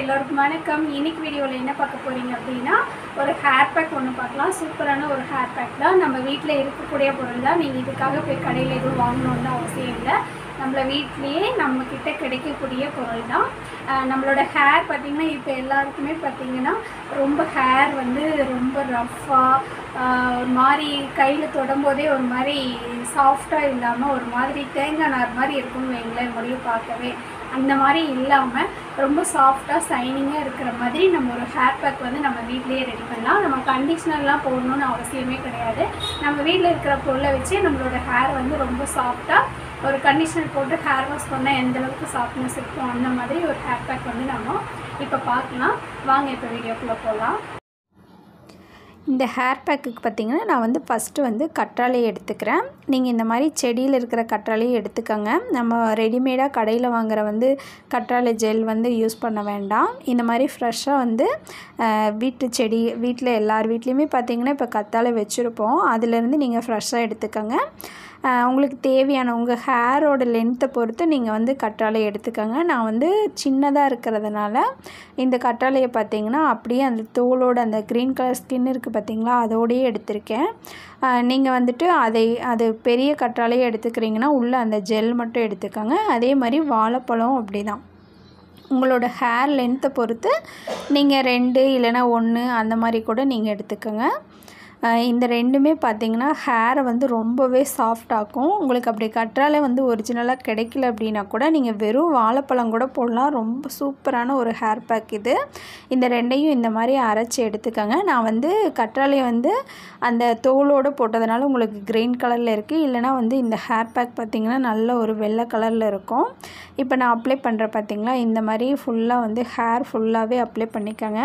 எல்லோருக்கும் வணக்கம் இன்னைக்கு வீடியோவில் என்ன பார்க்க போகிறீங்க அப்படின்னா ஒரு ஹேர் பேக் ஒன்று பார்க்கலாம் சூப்பரான ஒரு ஹேர் பேக் தான் நம்ம வீட்டில் இருக்கக்கூடிய பொருள் தான் நீங்கள் இதுக்காக போய் கடையில் எதுவும் வாங்கணுன்னு அவசியம் இல்லை நம்மள வீட்லேயே நம்மக்கிட்ட கிடைக்கக்கூடிய பொருள் தான் அஹ் நம்மளோட ஹேர் பார்த்திங்கன்னா இப்போ எல்லாருக்குமே பார்த்திங்கன்னா ரொம்ப ஹேர் வந்து ரொம்ப ரஃப்பாக ஒரு மாதிரி கையில் தொடும்போதே ஒரு மாதிரி சாஃப்டாக இல்லாமல் ஒரு மாதிரி தேங்காய் நார் மாதிரி இருக்கும்னு வைங்களேன் முடியும் பார்க்கவே அந்த மாதிரி இல்லாமல் ரொம்ப சாஃப்டாக சைனிங்காக இருக்கிற மாதிரி நம்ம ஒரு ஹேர் பேக் வந்து நம்ம வீட்லேயே ரெடி பண்ணலாம் நம்ம கண்டிஷ்னர்லாம் போடணும்னு அவசியமே கிடையாது நம்ம வீட்டில் இருக்கிற பொருளை வச்சு நம்மளோட ஹேர் வந்து ரொம்ப சாஃப்டாக ஒரு கண்டிஷனர் போட்டு ஹேர் வாஷ் பண்ணால் எந்த அளவுக்கு சாஃப்ட்னஸ் இருக்கும் அந்த மாதிரி ஒரு ஹேர் பேக் வந்து நம்ம இப்போ பார்க்கலாம் வாங்க இப்போ வீடியோக்குள்ளே போகலாம் இந்த ஹேர் பேக்குக்கு பார்த்திங்கன்னா நான் வந்து ஃபஸ்ட்டு வந்து கற்றாழை எடுத்துக்கிறேன் நீங்கள் இந்த மாதிரி செடியில் இருக்கிற கற்றாழையை எடுத்துக்கோங்க நம்ம ரெடிமேடாக கடையில் வாங்குற வந்து கற்றாழை ஜெல் வந்து யூஸ் பண்ண வேண்டாம் இந்த மாதிரி ஃப்ரெஷ்ஷாக வந்து அஹ், வீட்டு செடி வீட்டில் எல்லார் வீட்லேயுமே பார்த்திங்கன்னா இப்போ கத்தாழை வச்சுருப்போம் அதுலேருந்து நீங்கள் ஃப்ரெஷ்ஷாக எடுத்துக்கோங்க அஹ், உங்களுக்கு தேவையான உங்கள் ஹேரோட லென்த்தை பொறுத்து நீங்கள் வந்து கற்றாழை எடுத்துக்கோங்க நான் வந்து சின்னதாக இருக்கிறதுனால இந்த கற்றாழையை பார்த்தீங்கன்னா அப்படியே அந்த தோலோட அந்த க்ரீன் கலர் ஸ்கின் இருக்குது பார்த்தீங்களா அதோடையே எடுத்திருக்கேன் நீங்கள் வந்துட்டு அதை அது பெரிய கற்றாழையை எடுத்துக்கிறீங்கன்னா உள்ளே அந்த ஜெல் மட்டும் எடுத்துக்கோங்க அதே மாதிரி வாழைப்பழம் அப்படி தான் உங்களோட ஹேர் லென்த்தை பொறுத்து நீங்கள் ரெண்டு இல்லைன்னா ஒன்று அந்த மாதிரி கூட நீங்கள் எடுத்துக்கோங்க அஹ் இந்த ரெண்டுமே பார்த்தீங்கன்னா ஹேரை வந்து ரொம்பவே சாஃப்ட் ஆக்கும் உங்களுக்கு அப்படி கற்றாழை வந்து ஒரிஜினலாக கிடைக்கல அப்படின்னா கூட நீங்கள் வெறும் வாழைப்பழம் கூட போடலாம் ரொம்ப சூப்பரான ஒரு ஹேர் பேக் இது இந்த ரெண்டையும் இந்த மாதிரி அரைச்சி எடுத்துக்கோங்க நான் வந்து கற்றாழை வந்து அந்த தோலோடு போட்டதுனால உங்களுக்கு க்ரீன் கலரில் இருக்குது இல்லைனா வந்து இந்த ஹேர் பேக் பார்த்திங்கன்னா நல்ல ஒரு வெள்ளை கலரில் இருக்கும் இப்போ நான் அப்ளை பண்ணுறேன் பார்த்தீங்களா இந்த மாதிரி ஃபுல்லாக வந்து ஹேர் ஃபுல்லாகவே அப்ளை பண்ணிக்கோங்க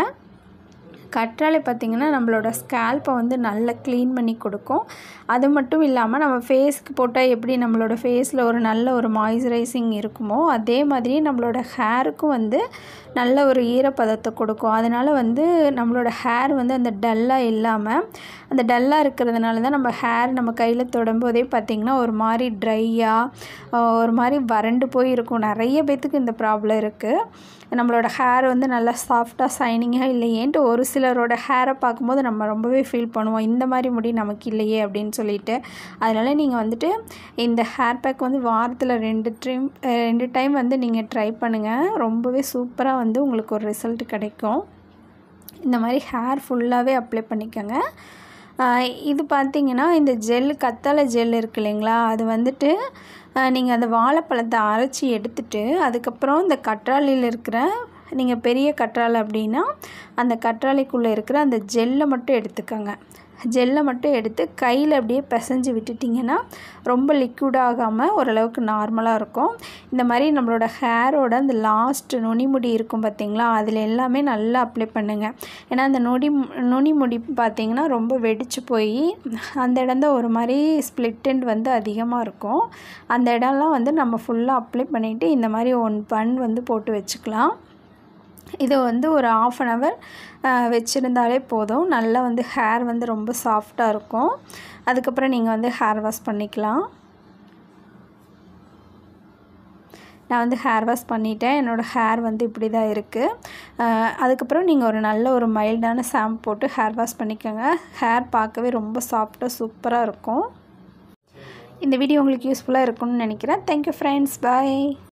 கற்றாழை பார்த்திங்கன்னா நம்மளோட ஸ்கேல்ப்பை வந்து நல்லா க்ளீன் பண்ணி கொடுக்கும் அது மட்டும் இல்லாமல் நம்ம ஃபேஸ்க்கு போட்டால் எப்படி நம்மளோட ஃபேஸில் ஒரு நல்ல ஒரு மாய்ஸ்சரைசிங் இருக்குமோ அதே மாதிரி நம்மளோட ஹேருக்கும் வந்து நல்ல ஒரு ஈரப்பதத்தை கொடுக்கும் அதனால் வந்து நம்மளோட ஹேர் வந்து அந்த டல்லாக இல்லாமல் அந்த டல்லாக இருக்கிறதுனால தான் நம்ம ஹேர் நம்ம கையில் தொடும்போதே பார்த்திங்கன்னா ஒரு மாதிரி ட்ரையாக ஒரு மாதிரி வறண்டு போய் இருக்கும் நிறைய பேத்துக்கு இந்த ப்ராப்ளம் இருக்குது நம்மளோட ஹேர் வந்து நல்லா சாஃப்டாக சைனிங்காக இல்லையேன்ட்டு ஒரு சிலரோட ஹேரை பார்க்கும்போது நம்ம ரொம்பவே ஃபீல் பண்ணுவோம் இந்த மாதிரி முடி நமக்கு இல்லையே அப்படின்னு சொல்லிட்டு அதனால் நீங்கள் வந்துட்டு இந்த ஹேர் பேக் வந்து வாரத்தில் ரெண்டு டைம் ரெண்டு டைம் வந்து நீங்கள் ட்ரை பண்ணுங்கள் ரொம்பவே சூப்பராக வந்து உங்களுக்கு ஒரு ரிசல்ட் கிடைக்கும் இந்த மாதிரி ஹேர் ஃபுல்லாகவே அப்ளை பண்ணிக்கோங்க ஆஹ் இது பார்த்தீங்கன்னா இந்த ஜெல் கத்தாழை ஜெல் இருக்கு இல்லைங்களா அது வந்துட்டு நீங்கள் அந்த வாழைப்பழத்தை அரைச்சி எடுத்துட்டு அதுக்கப்புறம் இந்த கற்றாழையில் இருக்கிற நீங்கள் பெரிய கற்றாழை அப்படின்னா அந்த கற்றாழைக்குள்ளே இருக்கிற அந்த ஜெல்லை மட்டும் எடுத்துக்கோங்க ஜெல்லை மட்டும் எடுத்து கையில் அப்படியே பிசைஞ்சு விட்டுட்டிங்கன்னா ரொம்ப லிக்விட் ஆகாமல் ஓரளவுக்கு நார்மலாக இருக்கும் இந்த மாதிரி நம்மளோட ஹேரோட அந்த லாஸ்ட் நுனிமுடி இருக்கும் பார்த்தீங்களா அதில் எல்லாமே நல்லா அப்ளை பண்ணுங்கள் ஏன்னா அந்த நொடி நுனி முடி பார்த்தீங்கன்னா ரொம்ப வெடிச்சு போய் அந்த இடம் தான் ஒரு மாதிரி ஸ்ப்ளிட் end வந்து அதிகமாக இருக்கும் அந்த இடம்லாம் வந்து நம்ம ஃபுல்லாக அப்ளை பண்ணிவிட்டு இந்த மாதிரி ஒன் பன் வந்து போட்டு வச்சுக்கலாம் இது வந்து ஒரு ஆஃப் அன் ஹவர் வச்சுருந்தாலே போதும் நல்லா வந்து ஹேர் வந்து ரொம்ப சாஃப்டாக இருக்கும் அதுக்கப்புறம் நீங்கள் வந்து ஹேர் வாஷ் பண்ணிக்கலாம் நான் வந்து ஹேர் வாஷ் பண்ணிட்டேன் என்னோடய ஹேர் வந்து இப்படி தான் இருக்குது அதுக்கப்புறம் நீங்கள் ஒரு நல்ல ஒரு மைல்டான ஷாம்பு போட்டு ஹேர் வாஷ் பண்ணிக்கோங்க ஹேர் பார்க்கவே ரொம்ப சாஃப்டாக சூப்பராக இருக்கும் இந்த வீடியோ உங்களுக்கு யூஸ்ஃபுல்லாக இருக்கும்னு நினைக்கிறேன் தேங்க்யூ ஃப்ரெண்ட்ஸ் பாய்